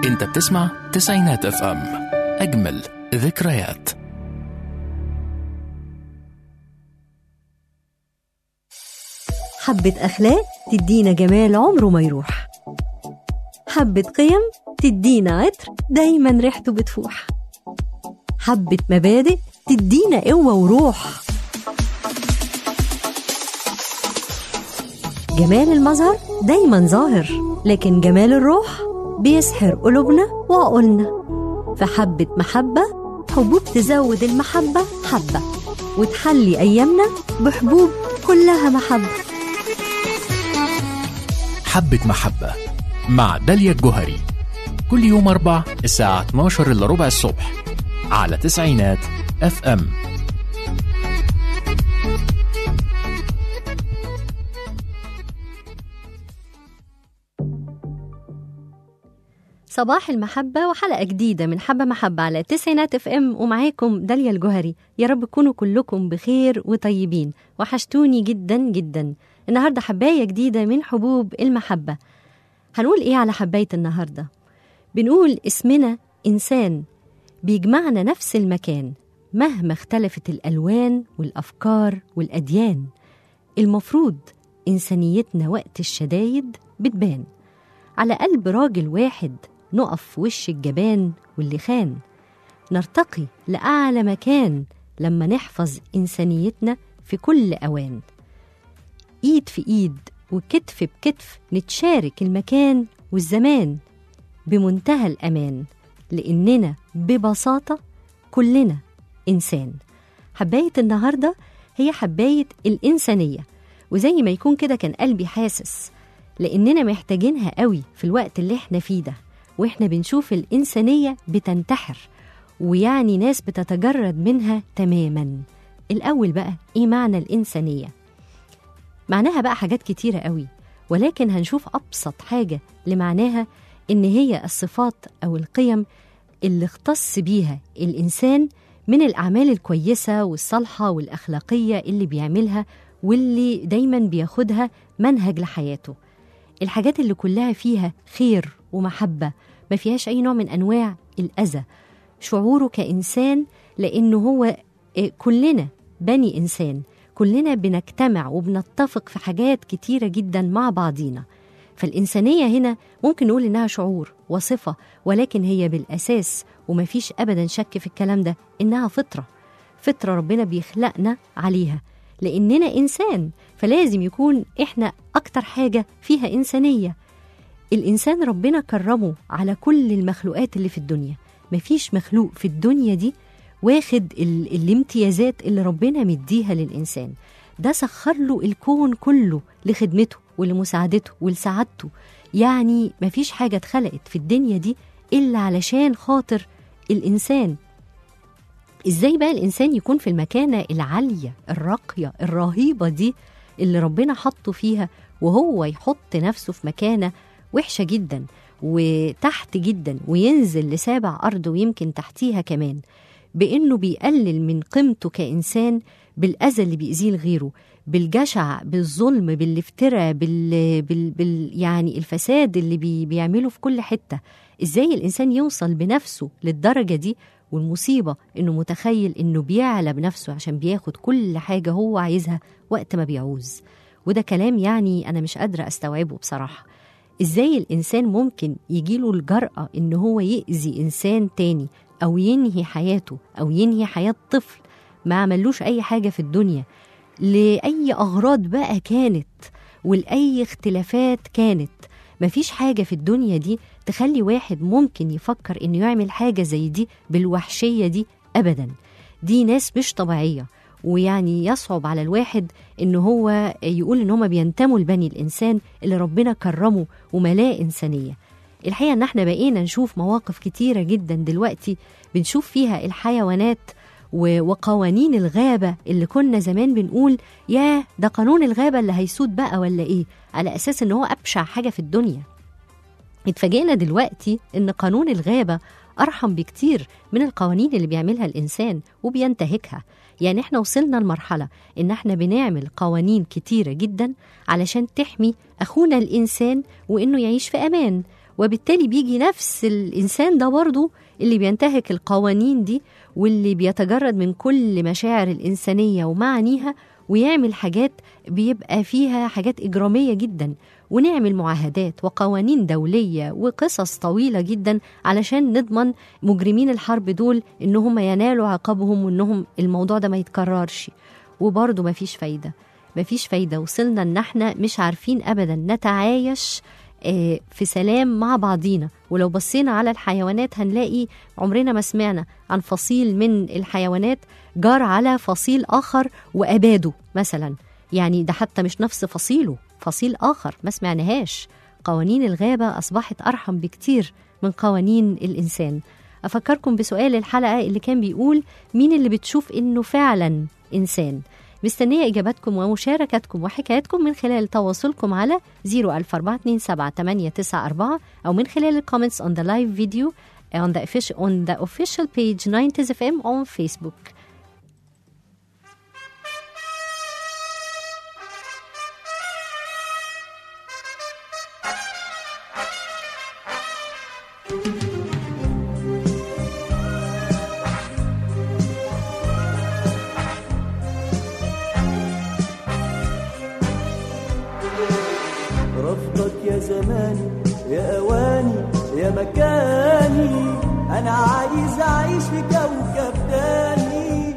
انت بتسمع تسعينات اف ام اجمل ذكريات حبة أخلاق تدينا جمال عمره ما يروح حبة قيم تدينا عطر دايما ريحته بتفوح حبة مبادئ تدينا قوة وروح جمال المظهر دايما ظاهر لكن جمال الروح بيسحر قلوبنا وعقولنا فحبة محبة حبوب تزود المحبة حبة وتحلي أيامنا بحبوب كلها محبة حبة محبة مع داليا الجوهري كل يوم أربع الساعة 12 إلا ربع الصبح على تسعينات اف ام صباح المحبة وحلقة جديدة من حبة محبة على تسعينات اف ام ومعاكم داليا الجوهري يا رب تكونوا كلكم بخير وطيبين وحشتوني جدا جدا النهاردة حباية جديدة من حبوب المحبة هنقول ايه على حباية النهاردة بنقول اسمنا إنسان بيجمعنا نفس المكان مهما اختلفت الألوان والأفكار والأديان المفروض إنسانيتنا وقت الشدايد بتبان على قلب راجل واحد نقف في وش الجبان واللي خان نرتقي لأعلى مكان لما نحفظ إنسانيتنا في كل أوان إيد في إيد وكتف بكتف نتشارك المكان والزمان بمنتهى الأمان لأننا ببساطة كلنا إنسان حباية النهاردة هي حباية الإنسانية وزي ما يكون كده كان قلبي حاسس لأننا محتاجينها قوي في الوقت اللي احنا فيه ده واحنا بنشوف الإنسانية بتنتحر ويعني ناس بتتجرد منها تماما الأول بقى إيه معنى الإنسانية؟ معناها بقى حاجات كتيرة قوي ولكن هنشوف أبسط حاجة لمعناها إن هي الصفات أو القيم اللي اختص بيها الإنسان من الأعمال الكويسة والصالحة والأخلاقية اللي بيعملها واللي دايما بياخدها منهج لحياته الحاجات اللي كلها فيها خير ومحبة ما فيهاش أي نوع من أنواع الأذى شعوره كإنسان لأنه هو كلنا بني إنسان كلنا بنجتمع وبنتفق في حاجات كتيرة جدا مع بعضينا فالإنسانية هنا ممكن نقول إنها شعور وصفة ولكن هي بالأساس ومفيش أبدا شك في الكلام ده إنها فطرة فطرة ربنا بيخلقنا عليها لأننا إنسان فلازم يكون إحنا أكتر حاجة فيها إنسانية الإنسان ربنا كرمه على كل المخلوقات اللي في الدنيا مفيش مخلوق في الدنيا دي واخد ال- الامتيازات اللي ربنا مديها للإنسان ده سخر له الكون كله لخدمته ولمساعدته ولسعادته يعني مفيش حاجة اتخلقت في الدنيا دي إلا علشان خاطر الإنسان إزاي بقى الإنسان يكون في المكانة العالية الراقية الرهيبة دي اللي ربنا حطه فيها وهو يحط نفسه في مكانة وحشة جدا وتحت جدا وينزل لسابع أرض ويمكن تحتيها كمان بإنه بيقلل من قيمته كإنسان بالأذى اللي بيأذيه لغيره بالجشع بالظلم بالافتراء بال... بال... بال... يعني الفساد اللي بي... بيعمله في كل حتة إزاي الإنسان يوصل بنفسه للدرجة دي والمصيبة إنه متخيل إنه بيعلى بنفسه عشان بياخد كل حاجة هو عايزها وقت ما بيعوز وده كلام يعني أنا مش قادرة أستوعبه بصراحة إزاي الإنسان ممكن يجيله الجرأة إن هو يأذي إنسان تاني أو ينهي حياته أو ينهي حياة طفل ما عملوش أي حاجة في الدنيا لأي أغراض بقى كانت ولأي اختلافات كانت مفيش حاجة في الدنيا دي تخلي واحد ممكن يفكر إنه يعمل حاجة زي دي بالوحشية دي أبدا دي ناس مش طبيعية ويعني يصعب على الواحد إن هو يقول إن هما بينتموا لبني الإنسان اللي ربنا كرمه وملاه إنسانية الحقيقة إن احنا بقينا نشوف مواقف كتيرة جدا دلوقتي بنشوف فيها الحيوانات و- وقوانين الغابة اللي كنا زمان بنقول ياه ده قانون الغابة اللي هيسود بقى ولا إيه على أساس إن هو أبشع حاجة في الدنيا اتفاجئنا دلوقتي إن قانون الغابة أرحم بكتير من القوانين اللي بيعملها الإنسان وبينتهكها يعني احنا وصلنا لمرحلة إن احنا بنعمل قوانين كتيرة جدا علشان تحمي أخونا الإنسان وإنه يعيش في أمان وبالتالي بيجي نفس الإنسان ده برضه اللي بينتهك القوانين دي واللي بيتجرد من كل مشاعر الإنسانية ومعانيها ويعمل حاجات بيبقى فيها حاجات إجرامية جدا ونعمل معاهدات وقوانين دولية وقصص طويلة جدا علشان نضمن مجرمين الحرب دول إنهم ينالوا عقابهم وإنهم الموضوع ده ما يتكررش وبرضه مفيش فايدة مفيش فايدة وصلنا إن احنا مش عارفين أبدا نتعايش آه، في سلام مع بعضينا ولو بصينا على الحيوانات هنلاقي عمرنا ما سمعنا عن فصيل من الحيوانات جار على فصيل آخر وأباده مثلا يعني ده حتى مش نفس فصيله فصيل آخر ما سمعناهاش قوانين الغابة أصبحت أرحم بكتير من قوانين الإنسان أفكركم بسؤال الحلقة اللي كان بيقول مين اللي بتشوف إنه فعلا إنسان مستنية إجاباتكم ومشاركتكم وحكاياتكم من خلال تواصلكم على 00427 أو من خلال الكومنتس on the live video on the official, on the official page 90s FM on Facebook رفضك يا زماني يا أواني يا مكاني أنا عايز أعيش في كوكب تاني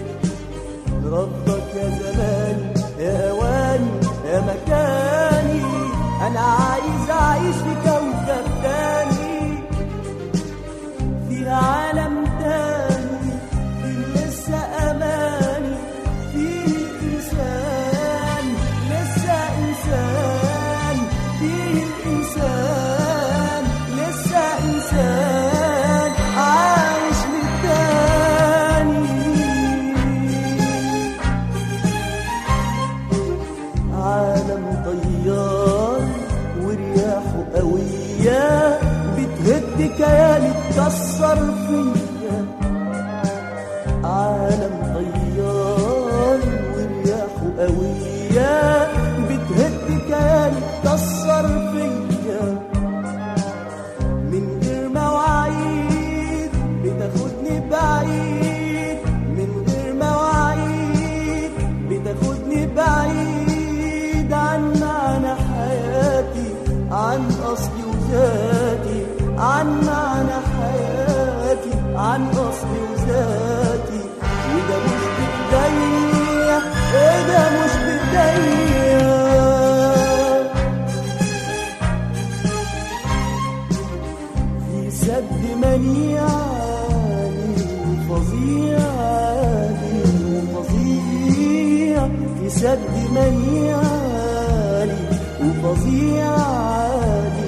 رفضك يا زماني يا أواني يا مكاني أنا عايز أعيش في كوكب تاني في عالم تاني في لسه أماني فيه إنسان لسه إنسان فيه الإنسان لسه إنسان عايش للتاني عالم طيار ورياحه قوية بتهد كياني تكسر فيا عالم طيار ورياحه قوية بتهد كياني تكسر فيا من غير مواعيد بتاخدني بعيد من غير مواعيد بتاخدني بعيد عن معنى حياتي عن اصلي وذاتي عن معنى حياتي عن اصلي وذاتي وده مش بايديا وده مش بايديا في سد منيعاني وفظيعاني وفظيع في سد منيعاني وفظيعاني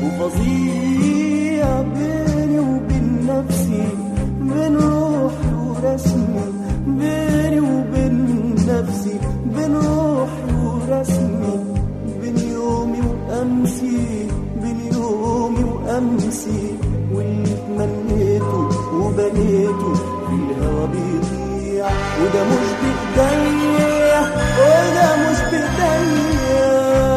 وفظيع بيني وبين نفسي بين روحي ورسمي بيني وبين نفسي بين روحي ورسمي بين يومي وأمسي بين يومي وأمسي واللي تمنيته وبنيته في الهوا بيضيع وده مش بإيديا وده مش بإيديا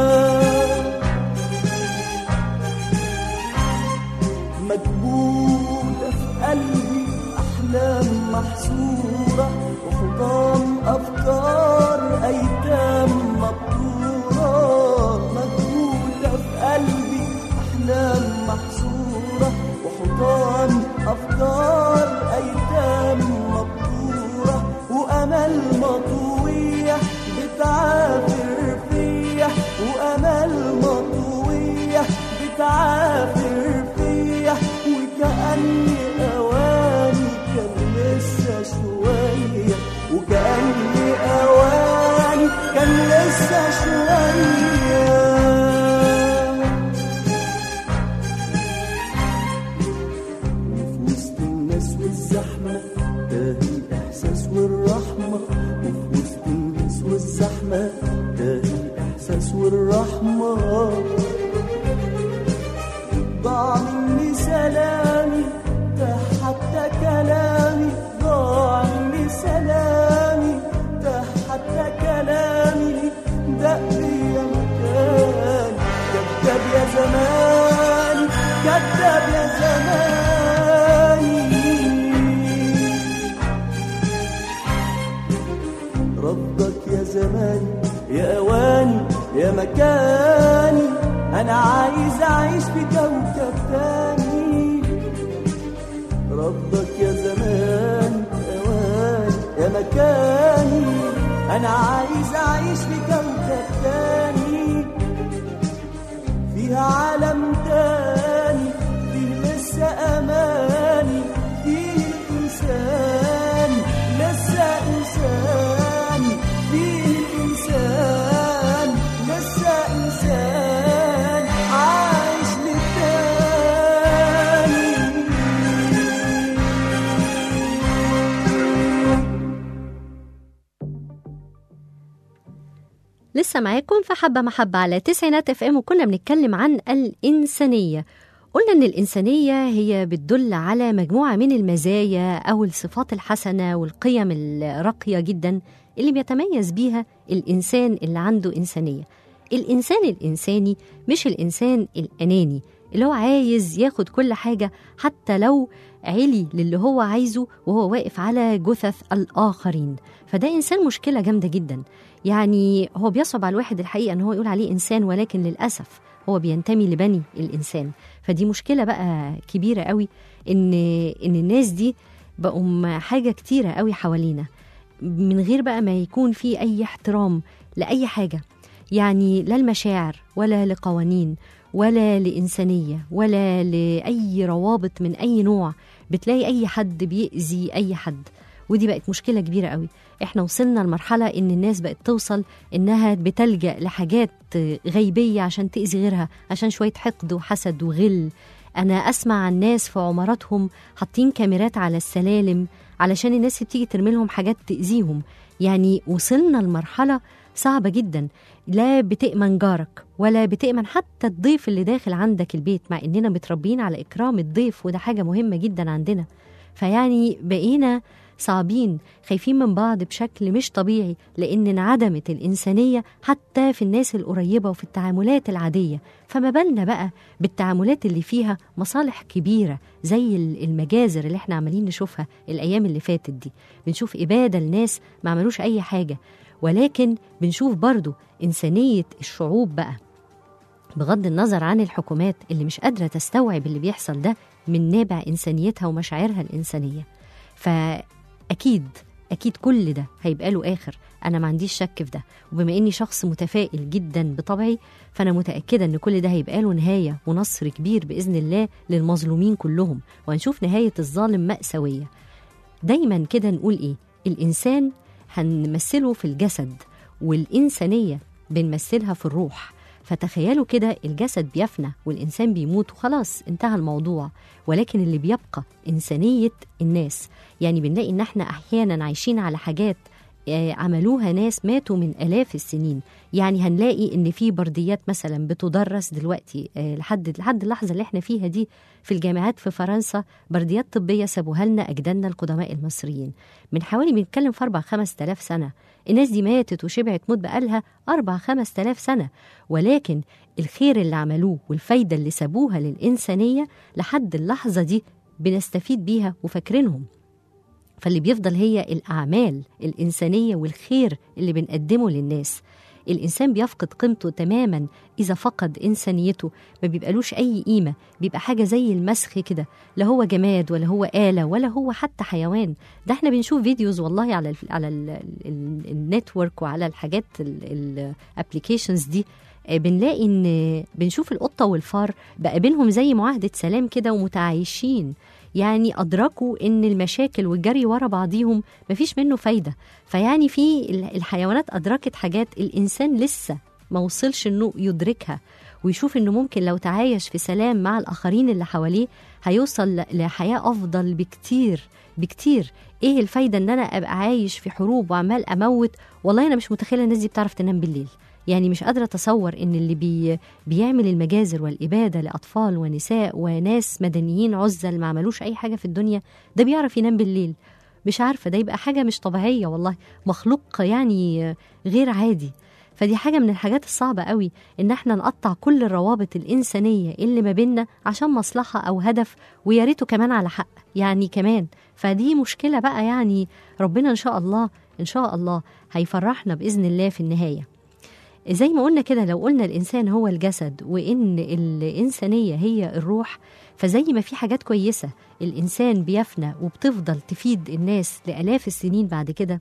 مكبوتة في قلبي أحلام محصورة وحضان أفكار أيتام مبتورة مكبوتة في قلبي أحلام محصورة وحضان أفكار أيتام مبتورة وأمل مطوية بتعافر فيا وأمل مطوية بتعافر فيا وكأني أواني كان لسه شوية وكأني أواني كان لسه شوية وفي وسط الناس والزحمة تاه الإحساس والرحمة وفي وسط الناس والزحمة تاه الإحساس والرحمة ضاع مني سلامي تاه حتى كلامي ضاع مني سلامي تاه حتى كلامي دق يا مكان كذاب يا زمان كذاب يا زماني رفضك يا زماني يا اواني يا مكاني انا عايز اعيش في كوكب تاني رفضك يا زماني يا اواني يا مكاني انا عايز اعيش في كوكب تاني فيها عالم تاني فيه لسه اماني فيه انسان لسه انسان فيه انسان لسه انسان عايش للتاني لسه معاكم في حبة محبة على تسعينات اف ام وكنا بنتكلم عن الإنسانية قلنا إن الإنسانية هي بتدل على مجموعة من المزايا أو الصفات الحسنة والقيم الراقية جدا اللي بيتميز بيها الإنسان اللي عنده إنسانية الإنسان الإنساني مش الإنسان الأناني اللي هو عايز ياخد كل حاجة حتى لو علي للي هو عايزه وهو واقف على جثث الآخرين فده إنسان مشكلة جامدة جدا يعني هو بيصعب على الواحد الحقيقة أن هو يقول عليه إنسان ولكن للأسف هو بينتمي لبني الإنسان فدي مشكلة بقى كبيرة قوي إن إن الناس دي بقوا حاجة كتيرة قوي حوالينا من غير بقى ما يكون في أي احترام لأي حاجة يعني لا المشاعر ولا لقوانين ولا لإنسانية ولا لأي روابط من أي نوع بتلاقي أي حد بيأذي أي حد ودي بقت مشكلة كبيرة قوي احنا وصلنا لمرحلة ان الناس بقت توصل انها بتلجأ لحاجات غيبية عشان تأذي غيرها عشان شوية حقد وحسد وغل انا اسمع عن ناس في عماراتهم حاطين كاميرات على السلالم علشان الناس اللي بتيجي ترمي لهم حاجات تأذيهم يعني وصلنا لمرحلة صعبة جدا لا بتأمن جارك ولا بتأمن حتى الضيف اللي داخل عندك البيت مع إننا متربيين على إكرام الضيف وده حاجة مهمة جدا عندنا فيعني بقينا صعبين خايفين من بعض بشكل مش طبيعي لأن انعدمت الإنسانية حتى في الناس القريبة وفي التعاملات العادية فما بالنا بقى بالتعاملات اللي فيها مصالح كبيرة زي المجازر اللي احنا عمالين نشوفها الأيام اللي فاتت دي بنشوف إبادة لناس ما عملوش أي حاجة ولكن بنشوف برضو إنسانية الشعوب بقى بغض النظر عن الحكومات اللي مش قادرة تستوعب اللي بيحصل ده من نابع إنسانيتها ومشاعرها الإنسانية فأكيد أكيد كل ده هيبقى له آخر أنا ما عنديش شك في ده وبما إني شخص متفائل جدا بطبعي فأنا متأكدة إن كل ده هيبقى له نهاية ونصر كبير بإذن الله للمظلومين كلهم وهنشوف نهاية الظالم مأساوية دايما كده نقول إيه الإنسان هنمثله في الجسد والإنسانية بنمثلها في الروح فتخيلوا كده الجسد بيفنى والإنسان بيموت وخلاص انتهى الموضوع ولكن اللي بيبقى إنسانية الناس يعني بنلاقي إن احنا أحيانا عايشين على حاجات آه، عملوها ناس ماتوا من آلاف السنين يعني هنلاقي إن في برديات مثلا بتدرس دلوقتي آه، لحد لحد اللحظة اللي احنا فيها دي في الجامعات في فرنسا برديات طبية سابوها لنا أجدادنا القدماء المصريين من حوالي بنتكلم في أربع خمس تلاف سنة الناس دي ماتت وشبعت موت بقالها أربع خمس تلاف سنة ولكن الخير اللي عملوه والفايدة اللي سابوها للإنسانية لحد اللحظة دي بنستفيد بيها وفاكرينهم فاللي بيفضل هي الأعمال الإنسانية والخير اللي بنقدمه للناس الإنسان بيفقد قيمته تماما إذا فقد إنسانيته ما بيبقالوش أي قيمة بيبقى حاجة زي المسخ كده لا هو جماد ولا هو آلة ولا هو حتى حيوان ده احنا بنشوف فيديوز والله على ال على ال ال النتورك وعلى الحاجات الابلكيشنز دي آه، بنلاقي ان بنشوف القطه والفار بقى بينهم زي معاهده سلام كده ومتعايشين يعني ادركوا ان المشاكل والجري ورا بعضيهم مفيش منه فايده فيعني في ال- الحيوانات ادركت حاجات الانسان لسه ما وصلش انه يدركها ويشوف انه ممكن لو تعايش في سلام مع الاخرين اللي حواليه هيوصل ل- لحياه افضل بكتير بكتير ايه الفايده ان انا ابقى عايش في حروب وعمال اموت والله انا مش متخيله الناس دي بتعرف تنام بالليل يعني مش قادره اتصور ان اللي بي بيعمل المجازر والاباده لاطفال ونساء وناس مدنيين عزل ما عملوش اي حاجه في الدنيا ده بيعرف ينام بالليل مش عارفه ده يبقى حاجه مش طبيعيه والله مخلوق يعني غير عادي فدي حاجة من الحاجات الصعبة قوي إن احنا نقطع كل الروابط الإنسانية اللي ما بيننا عشان مصلحة أو هدف ويا ريته كمان على حق يعني كمان فدي مشكلة بقى يعني ربنا إن شاء الله إن شاء الله هيفرحنا بإذن الله في النهاية زي ما قلنا كده لو قلنا الإنسان هو الجسد وإن الإنسانية هي الروح فزي ما في حاجات كويسة الإنسان بيفنى وبتفضل تفيد الناس لآلاف السنين بعد كده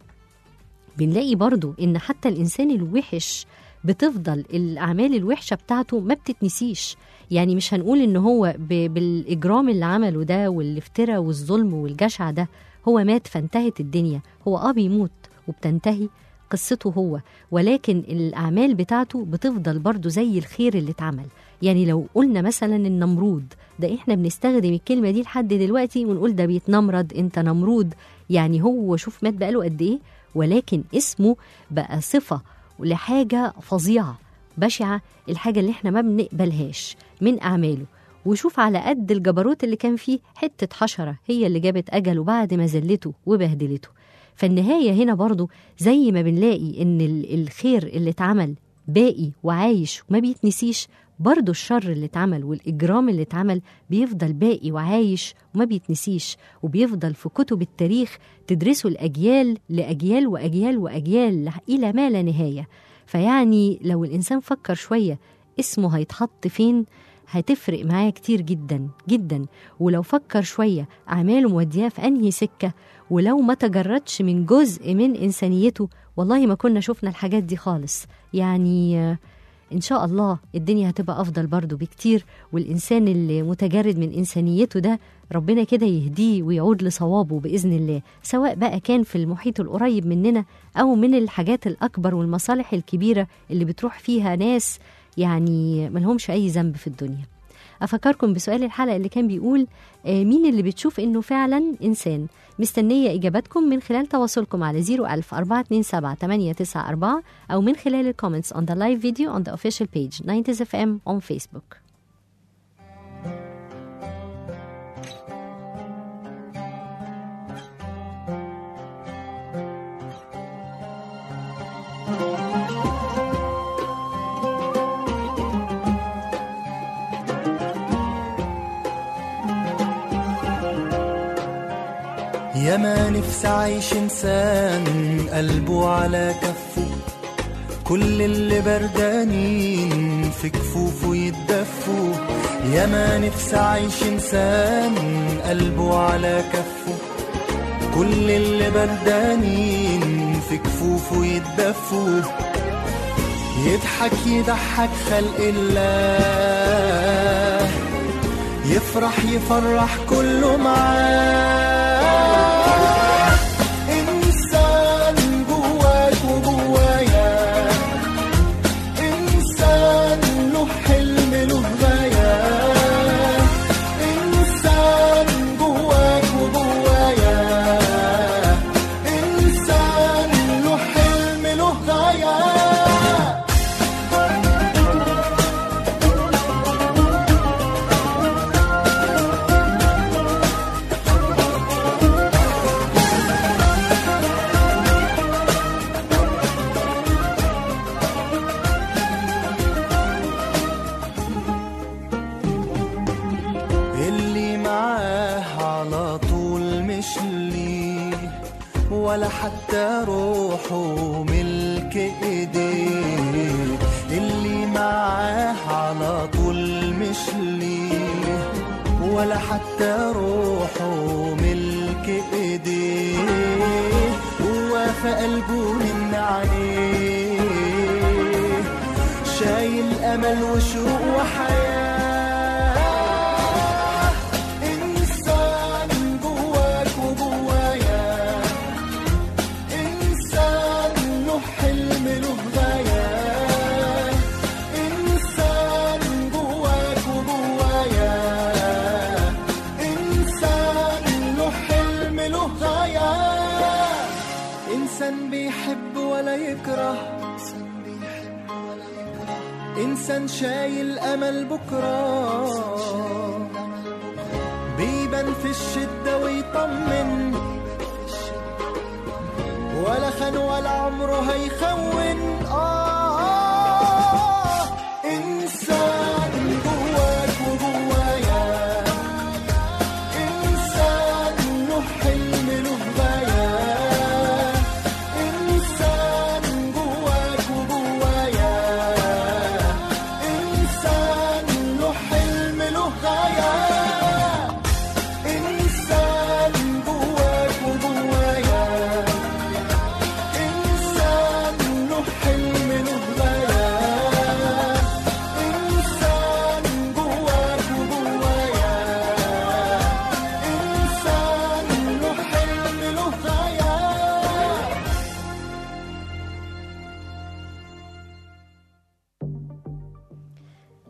بنلاقي برضو إن حتى الإنسان الوحش بتفضل الأعمال الوحشة بتاعته ما بتتنسيش يعني مش هنقول إن هو ب- بالإجرام اللي عمله ده والافتراء والظلم والجشع ده هو مات فانتهت الدنيا هو آه بيموت وبتنتهي قصته هو ولكن الأعمال بتاعته بتفضل برضو زي الخير اللي اتعمل يعني لو قلنا مثلا النمرود ده احنا بنستخدم الكلمة دي لحد دلوقتي ونقول ده بيتنمرد انت نمرود يعني هو شوف مات بقاله قد ايه ولكن اسمه بقى صفة لحاجة فظيعة بشعة الحاجة اللي احنا ما بنقبلهاش من أعماله وشوف على قد الجبروت اللي كان فيه حتة حشرة هي اللي جابت أجله بعد ما زلته وبهدلته فالنهاية هنا برضو زي ما بنلاقي إن ال- الخير اللي اتعمل باقي وعايش وما بيتنسيش برضو الشر اللي اتعمل والإجرام اللي اتعمل بيفضل باقي وعايش وما بيتنسيش وبيفضل في كتب التاريخ تدرسه الأجيال لأجيال وأجيال وأجيال لح- إلى ما لا نهاية فيعني لو الإنسان فكر شوية اسمه هيتحط فين هتفرق معاه كتير جدا جدا ولو فكر شوية أعماله مودياه في أنهي سكة ولو ما تجردش من جزء من إنسانيته والله ما كنا شفنا الحاجات دي خالص يعني آه، إن شاء الله الدنيا هتبقى أفضل برضو بكتير والإنسان اللي متجرد من إنسانيته ده ربنا كده يهديه ويعود لصوابه بإذن الله سواء بقى كان في المحيط القريب مننا أو من الحاجات الأكبر والمصالح الكبيرة اللي بتروح فيها ناس يعني ملهمش أي ذنب في الدنيا أفكركم بسؤال الحلقة اللي كان بيقول آه، مين اللي بتشوف إنه فعلا إنسان مستنية إجاباتكم من خلال تواصلكم على 01000 427 894 أو من خلال الكومنتس on the live video on the official page 90s FM on Facebook يا ما نفسي اعيش انسان قلبه على كفه كل اللي بردانين في كفوفه يتدفوا يا ما نفسي اعيش انسان قلبه على كفه كل اللي بردانين في كفوفه يتدفوا يضحك يضحك خلق الله يفرح يفرح كله معاه إنسان جواك وجوايا إنسان له حلم له غاية إنسان جواك وجوايا إنسان له حلم له غاية اللي معاه على طول مش ليه ولا حتى روحه ملك ايديه اللي معاه على طول مش ليه ولا حتى روحه ملك ايديه هو في قلبه من عليه شايل امل وشوق وحياه انسان جواك وجوايا انسان له حلم له غايه انسان جواك وجوايا انسان له حلم له غايه انسان بيحب ولا يكره إنسان شايل أمل بكرة بيبان في الشدة ويطمن ولا خان ولا عمره هيخون آه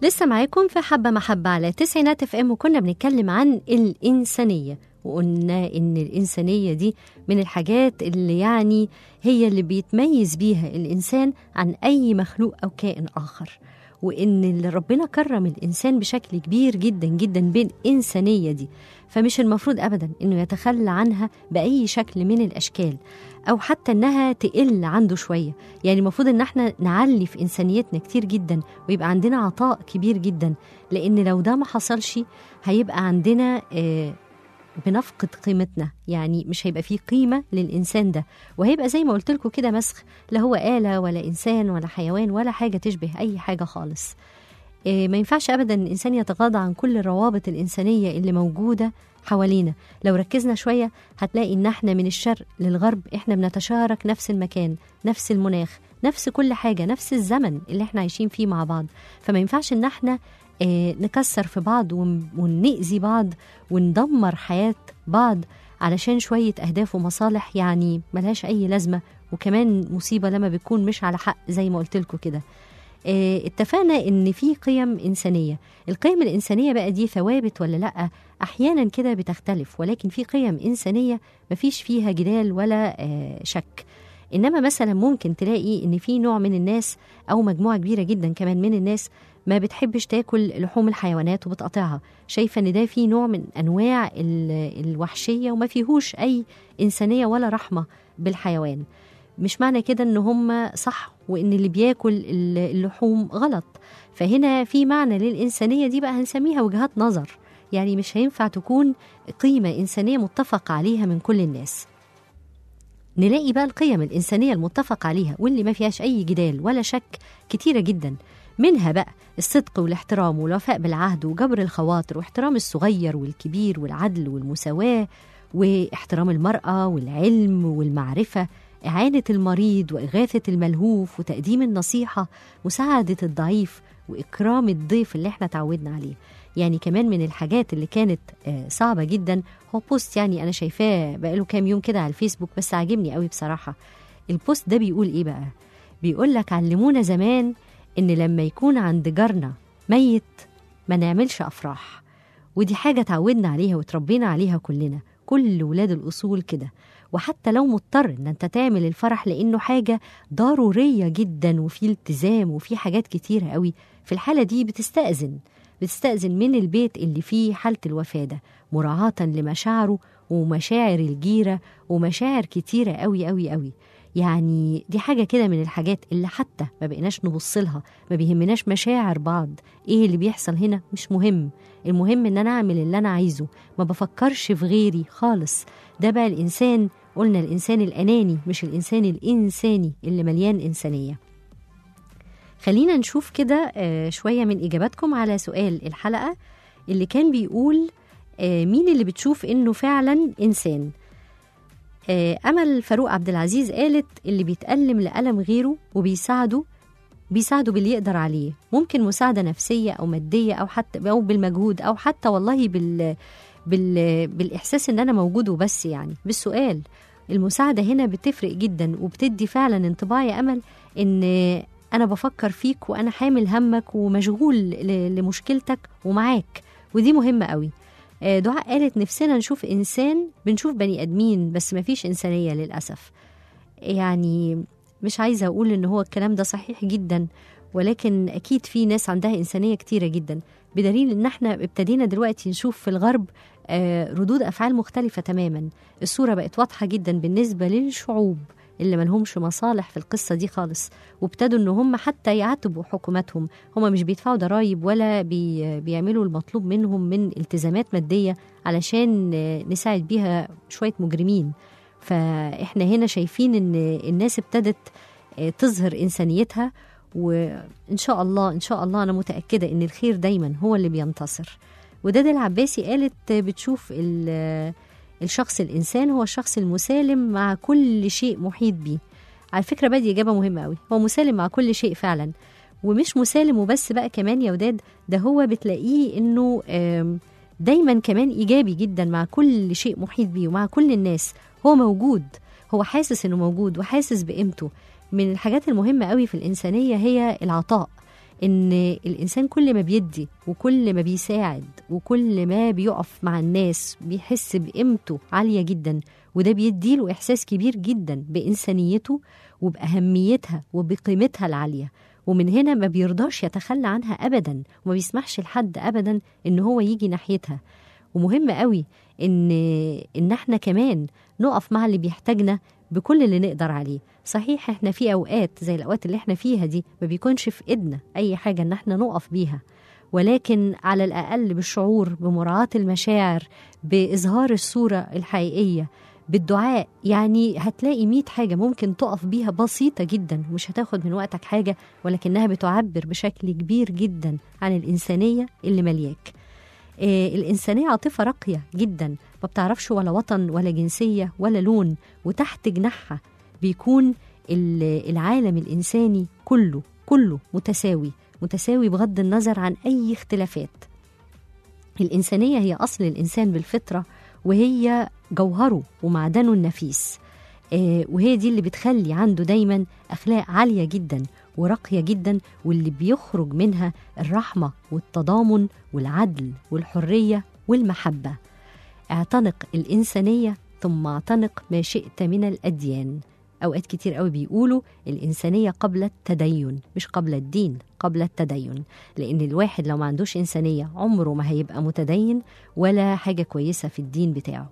لسه معاكم في حبة محبة على تسعينات اف ام وكنا بنتكلم عن الإنسانية وقلنا إن الإنسانية دي من الحاجات اللي يعني هي اللي بيتميز بيها الإنسان عن أي مخلوق أو كائن آخر وإن اللي ربنا كرم الإنسان بشكل كبير جدا جدا بالإنسانية دي فمش المفروض أبدا إنه يتخلى عنها بأي شكل من الأشكال أو حتى إنها تقل عنده شوية يعني المفروض إن احنا نعلي في إنسانيتنا كتير جدا ويبقى عندنا عطاء كبير جدا لأن لو ده ما حصلش هيبقى عندنا آه بنفقد قيمتنا يعني مش هيبقى فيه قيمة للإنسان ده وهيبقى زي ما قلت لكم كده مسخ لا هو آلة ولا إنسان ولا حيوان ولا حاجة تشبه أي حاجة خالص إيه ما ينفعش أبدا الإنسان يتغاضى عن كل الروابط الإنسانية اللي موجودة حوالينا لو ركزنا شوية هتلاقي إن احنا من الشرق للغرب احنا بنتشارك نفس المكان نفس المناخ نفس كل حاجة نفس الزمن اللي احنا عايشين فيه مع بعض فما ينفعش إن احنا آه، نكسر في بعض ون- ونأذي بعض وندمر حياة بعض علشان شوية أهداف ومصالح يعني ملهاش أي لازمة وكمان مصيبة لما بتكون مش على حق زي ما قلت لكم كده آه، اتفقنا ان في قيم انسانيه القيم الانسانيه بقى دي ثوابت ولا لا احيانا كده بتختلف ولكن في قيم انسانيه مفيش فيها جدال ولا آه، شك انما مثلا ممكن تلاقي ان في نوع من الناس او مجموعه كبيره جدا كمان من الناس ما بتحبش تاكل لحوم الحيوانات وبتقطعها شايفه ان ده في نوع من انواع ال- الوحشيه وما فيهوش اي انسانيه ولا رحمه بالحيوان مش معنى كده ان هم صح وان اللي بياكل ال- اللحوم غلط فهنا في معنى للانسانيه دي بقى هنسميها وجهات نظر يعني مش هينفع تكون قيمه انسانيه متفق عليها من كل الناس نلاقي بقى القيم الإنسانية المتفق عليها واللي ما فيهاش أي جدال ولا شك كتيرة جدا منها بقى الصدق والاحترام والوفاء بالعهد وجبر الخواطر واحترام الصغير والكبير والعدل والمساواة واحترام المرأة والعلم والمعرفة إعانة المريض وإغاثة الملهوف وتقديم النصيحة مساعدة الضعيف وإكرام الضيف اللي احنا تعودنا عليه يعني كمان من الحاجات اللي كانت آه، صعبة جدا هو بوست يعني أنا شايفاه بقاله كام يوم كده على الفيسبوك بس عاجبني قوي بصراحة البوست ده بيقول إيه بقى بيقول لك علمونا زمان إن لما يكون عند جارنا ميت ما نعملش أفراح ودي حاجة تعودنا عليها وتربينا عليها كلنا كل ولاد الأصول كده وحتى لو مضطر ان انت تعمل الفرح لانه حاجة ضرورية جدا وفي التزام وفي حاجات كتيرة قوي في الحالة دي بتستأذن بتستأذن من البيت اللي فيه حالة الوفاة ده مراعاة لمشاعره ومشاعر الجيرة ومشاعر كتيرة قوي قوي قوي يعني دي حاجة كده من الحاجات اللي حتى ما بقيناش نبص لها ما بيهمناش مشاعر بعض ايه اللي بيحصل هنا مش مهم المهم ان انا اعمل اللي انا عايزه ما بفكرش في غيري خالص ده بقى الانسان قلنا الانسان الاناني مش الانسان الانساني اللي مليان انسانيه خلينا نشوف كده آه، شويه من اجاباتكم على سؤال الحلقه اللي كان بيقول آه، مين اللي بتشوف انه فعلا انسان آه، امل فاروق عبد العزيز قالت اللي بيتالم لالم غيره وبيساعده بيساعده باللي يقدر عليه ممكن مساعده نفسيه او ماديه او حتى او بالمجهود او حتى والله بال بال بالاحساس ان انا موجود وبس يعني بالسؤال المساعده هنا بتفرق جدا وبتدي فعلا انطباع يا امل ان انا بفكر فيك وانا حامل همك ومشغول ل- لمشكلتك ومعاك ودي مهمه قوي آه، دعاء قالت نفسنا نشوف انسان بنشوف بني ادمين بس مفيش انسانيه للاسف يعني مش عايزه اقول ان هو الكلام ده صحيح جدا ولكن اكيد في ناس عندها انسانيه كتيره جدا بدليل ان احنا ابتدينا دلوقتي نشوف في الغرب آه، ردود افعال مختلفه تماما الصوره بقت واضحه جدا بالنسبه للشعوب اللي ملهمش مصالح في القصة دي خالص وابتدوا ان هم حتى يعاتبوا حكوماتهم هم مش بيدفعوا ضرائب ولا بي بيعملوا المطلوب منهم من التزامات مادية علشان آه، نساعد بيها شوية مجرمين فاحنا هنا شايفين ان الناس ابتدت آه، تظهر انسانيتها وان شاء الله ان شاء الله انا متاكده ان الخير دايما هو اللي بينتصر ودادا العباسي قالت بتشوف ال- الشخص الانسان هو الشخص المسالم مع كل شيء محيط بيه على فكره بقى دي اجابه مهمه قوي هو مسالم مع كل شيء فعلا ومش مسالم وبس بقى كمان يا وداد ده هو بتلاقيه انه آم، دايما كمان ايجابي جدا مع كل شيء محيط بيه ومع كل الناس هو موجود هو حاسس انه موجود وحاسس بقيمته من الحاجات المهمه قوي في الانسانيه هي العطاء ان الانسان كل ما بيدي وكل ما بيساعد وكل ما بيقف مع الناس بيحس بقيمته عاليه جدا وده بيديله احساس كبير جدا بانسانيته وباهميتها وبقيمتها العاليه ومن هنا ما بيرضاش يتخلى عنها ابدا وما بيسمحش لحد ابدا ان هو يجي ناحيتها ومهم قوي ان ان احنا كمان نقف مع اللي بيحتاجنا بكل اللي نقدر عليه صحيح احنا في اوقات زي الاوقات اللي احنا فيها دي ما بيكونش في ايدنا اي حاجه ان احنا نقف بيها ولكن على الاقل بالشعور بمراعاه المشاعر باظهار الصوره الحقيقيه بالدعاء يعني هتلاقي مية حاجة ممكن تقف بيها بسيطة جدا ومش هتاخد من وقتك حاجة ولكنها بتعبر بشكل كبير جدا عن الإنسانية اللي ملياك آه الإنسانية عاطفة راقية جدا ما بتعرفش ولا وطن ولا جنسية ولا لون وتحت جناحها بيكون ال- العالم الإنساني كله كله متساوي متساوي بغض النظر عن أي اختلافات الإنسانية هي أصل الإنسان بالفطرة وهي جوهره ومعدنه النفيس آه، وهي دي اللي بتخلي عنده دايما أخلاق عالية جدا وراقية جدا واللي بيخرج منها الرحمة والتضامن والعدل والحرية والمحبة اعتنق الإنسانية ثم اعتنق ما شئت من الأديان أوقات كتير قوي بيقولوا الإنسانية قبل التدين مش قبل الدين قبل التدين لأن الواحد لو ما عندوش إنسانية عمره ما هيبقى متدين ولا حاجة كويسة في الدين بتاعه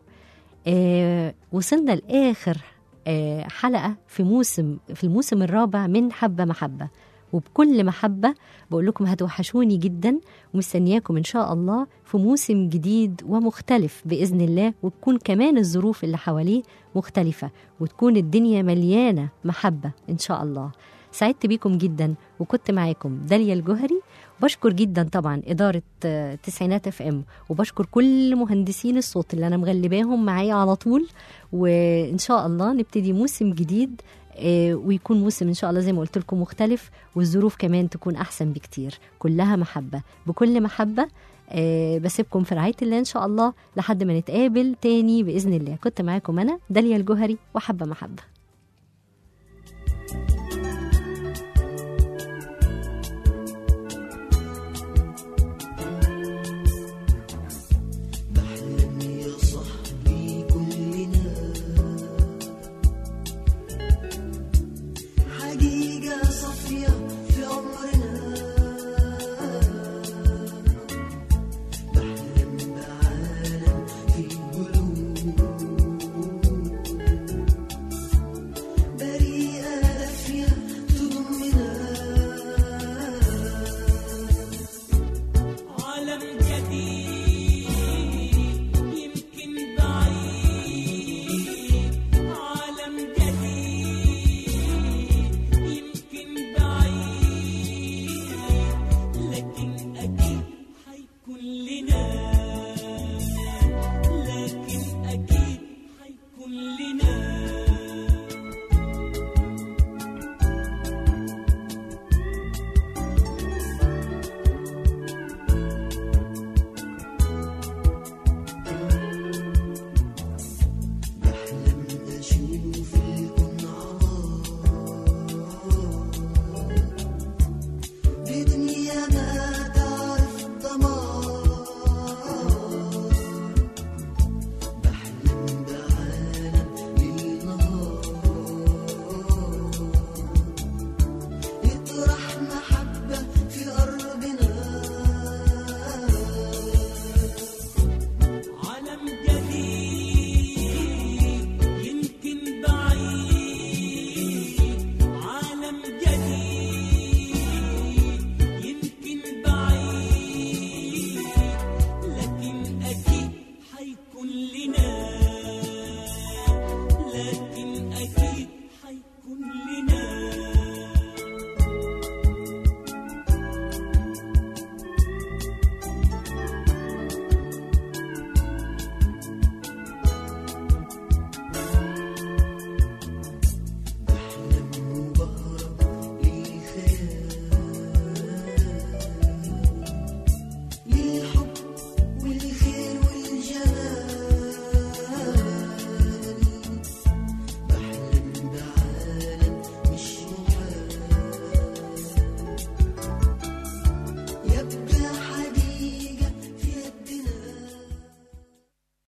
آه وصلنا لآخر آه حلقة في موسم في الموسم الرابع من حبة محبة وبكل محبة بقول لكم هتوحشوني جدا ومستنياكم إن شاء الله في موسم جديد ومختلف بإذن الله وتكون كمان الظروف اللي حواليه مختلفة وتكون الدنيا مليانة محبة إن شاء الله سعدت بيكم جدا وكنت معاكم داليا الجوهري بشكر جدا طبعا إدارة آه، تسعينات اف ام وبشكر كل مهندسين الصوت اللي أنا مغلباهم معايا على طول وإن شاء الله نبتدي موسم جديد آه، ويكون موسم ان شاء الله زي ما قلت لكم مختلف والظروف كمان تكون احسن بكتير كلها محبه بكل محبه آه، بسيبكم في رعايه الله ان شاء الله لحد ما نتقابل تاني باذن الله كنت معاكم انا داليا الجوهري وحبه محبه